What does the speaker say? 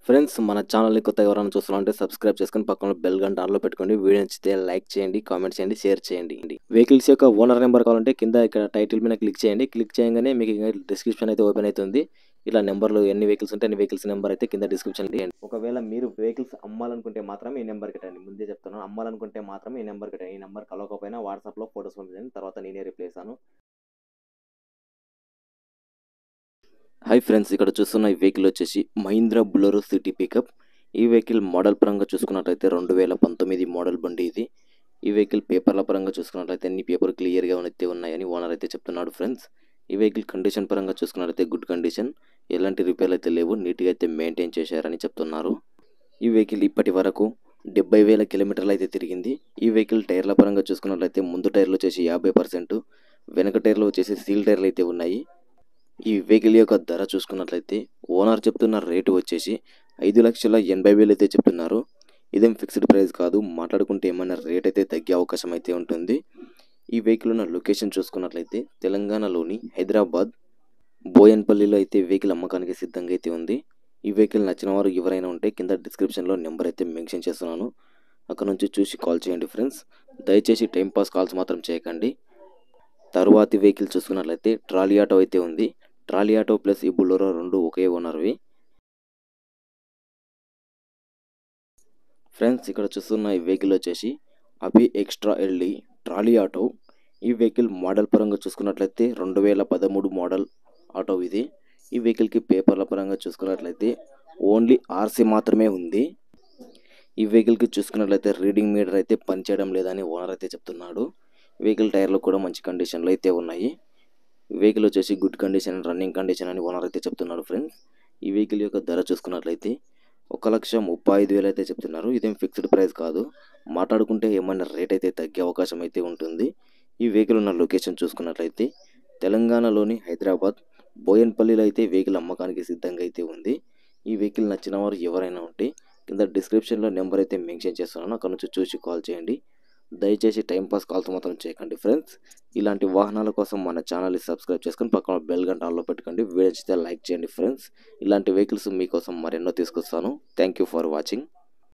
friends మన ఛానల్ని కొత్త ఎవరైనా చూస్తున్నారంటే సబ్స్క్రైబ్ చేసుకుని పక్కన బెల్ గంట ఆన్లో పెట్టుకోండి వీడియో నచ్చితే లైక్ చేయండి కామెంట్ చేయండి షేర్ చేయండి వెహికల్స్ యొక్క ఓనర్ నెంబర్ కావాలంటే కింద ఇక్కడ టైటిల్ మీద క్లిక్ చేయండి క్లిక్ చేయగానే మీకు డిస్క్రిప్షన్ అయితే ఓపెన్ అవుతుంది ఇలా నెంబర్లు ఎన్ని వెహికల్స్ ఉంటే అన్ని వెహికల్స్ నెంబర్ అయితే కింద డిస్క్రిప్షన్ చేయండి ఒకవేళ మీరు వెహికల్స్ అమ్మాలనుకుంటే మాత్రం ఈ నెంబర్ కట్టండి ముందే చెప్తున్నాను అమ్మాలనుకుంటే మాత్రం ఈ నెంబర్ కట్టండి ఈ నెంబర్ కలవకపోయినా వాట్సాప్లో ఫోటోస్ పంపించండి తర్వాత నేనే రిప్లై ఇస్తాను హాయ్ ఫ్రెండ్స్ ఇక్కడ చూస్తున్న ఈ వెహికల్ వచ్చేసి మహీంద్రా బులెరో సిటీ పికప్ ఈ వెహికల్ మోడల్ పరంగా చూసుకున్నట్లయితే రెండు వేల పంతొమ్మిది మోడల్ బండి ఇది ఈ వెహికల్ పేపర్ల పరంగా చూసుకున్నట్లయితే అన్ని పేపర్ క్లియర్గా అయితే ఉన్నాయని ఓనర్ అయితే చెప్తున్నాడు ఫ్రెండ్స్ ఈ వెహికల్ కండిషన్ పరంగా చూసుకున్నట్లయితే గుడ్ కండిషన్ ఎలాంటి రిపేర్లు అయితే లేవు నీట్గా అయితే మెయింటైన్ చేశారని చెప్తున్నారు ఈ వెహికల్ ఇప్పటి వరకు డెబ్బై వేల కిలోమీటర్లు అయితే తిరిగింది ఈ వెహికల్ టైర్ల పరంగా చూసుకున్నట్లయితే ముందు టైర్లు వచ్చేసి యాభై పర్సెంట్ వెనక టైర్లు వచ్చేసి సీల్ టైర్లు అయితే ఉన్నాయి ఈ వెహికల్ యొక్క ధర చూసుకున్నట్లయితే ఓనర్ చెప్తున్న రేటు వచ్చేసి ఐదు లక్షల ఎనభై వేలు అయితే చెప్తున్నారు ఇదేం ఫిక్స్డ్ ప్రైస్ కాదు మాట్లాడుకుంటే ఏమైనా రేట్ అయితే తగ్గే అవకాశం అయితే ఉంటుంది ఈ వెహికల్ ఉన్న లొకేషన్ చూసుకున్నట్లయితే తెలంగాణలోని హైదరాబాద్ బోయన్పల్లిలో అయితే వెహికల్ అమ్మకానికి సిద్ధంగా అయితే ఉంది ఈ వెహికల్ నచ్చిన వారు ఎవరైనా ఉంటే కింద డిస్క్రిప్షన్లో నెంబర్ అయితే మెన్షన్ చేస్తున్నాను అక్కడ నుంచి చూసి కాల్ చేయండి ఫ్రెండ్స్ దయచేసి టైంపాస్ కాల్స్ మాత్రం చేయకండి తరువాతి వెహికల్ చూసుకున్నట్లయితే ట్రాలీ ఆటో అయితే ఉంది ట్రాలీ ఆటో ప్లస్ ఈ బుల్లరో రెండు ఒకే ఓనర్వి ఫ్రెండ్స్ ఇక్కడ చూస్తున్న ఈ వెహికల్ వచ్చేసి అభి ఎక్స్ట్రా ఎల్డి ట్రాలీ ఆటో ఈ వెహికల్ మోడల్ పరంగా చూసుకున్నట్లయితే రెండు వేల పదమూడు మోడల్ ఆటో ఇది ఈ వెహికల్కి పేపర్ల పరంగా చూసుకున్నట్లయితే ఓన్లీ ఆర్సీ మాత్రమే ఉంది ఈ వెహికల్కి చూసుకున్నట్లయితే రీడింగ్ మీటర్ అయితే పనిచేయడం లేదని ఓనర్ అయితే చెప్తున్నాడు వెహికల్ టైర్లు కూడా మంచి కండిషన్లో అయితే ఉన్నాయి వెహికల్ వచ్చేసి గుడ్ కండిషన్ రన్నింగ్ కండిషన్ అని ఓనర్ అయితే చెప్తున్నాడు ఫ్రెండ్స్ ఈ వెహికల్ యొక్క ధర చూసుకున్నట్లయితే ఒక లక్ష ముప్పై ఐదు వేలు అయితే చెప్తున్నారు ఇదేం ఫిక్స్డ్ ప్రైస్ కాదు మాట్లాడుకుంటే ఏమన్నా రేట్ అయితే తగ్గే అవకాశం అయితే ఉంటుంది ఈ వెహికల్ ఉన్న లొకేషన్ చూసుకున్నట్లయితే తెలంగాణలోని హైదరాబాద్ బోయన్పల్లిలో అయితే వెహికల్ అమ్మకానికి సిద్ధంగా అయితే ఉంది ఈ వెహికల్ నచ్చిన వారు ఎవరైనా ఉంటే కింద డిస్క్రిప్షన్లో నెంబర్ అయితే మెన్షన్ చేస్తున్నాను అక్కడ నుంచి చూసి కాల్ చేయండి దయచేసి టైంపాస్ కాల్స్ మాత్రం చేయకండి ఫ్రెండ్స్ ఇలాంటి వాహనాల కోసం మన ఛానల్ని సబ్స్క్రైబ్ చేసుకొని పక్కన బెల్ గంట ఆన్లో పెట్టుకోండి వీడియో నచ్చితే లైక్ చేయండి ఫ్రెండ్స్ ఇలాంటి వెహికల్స్ మీకోసం మరెన్నో తీసుకొస్తాను థ్యాంక్ యూ ఫర్ వాచింగ్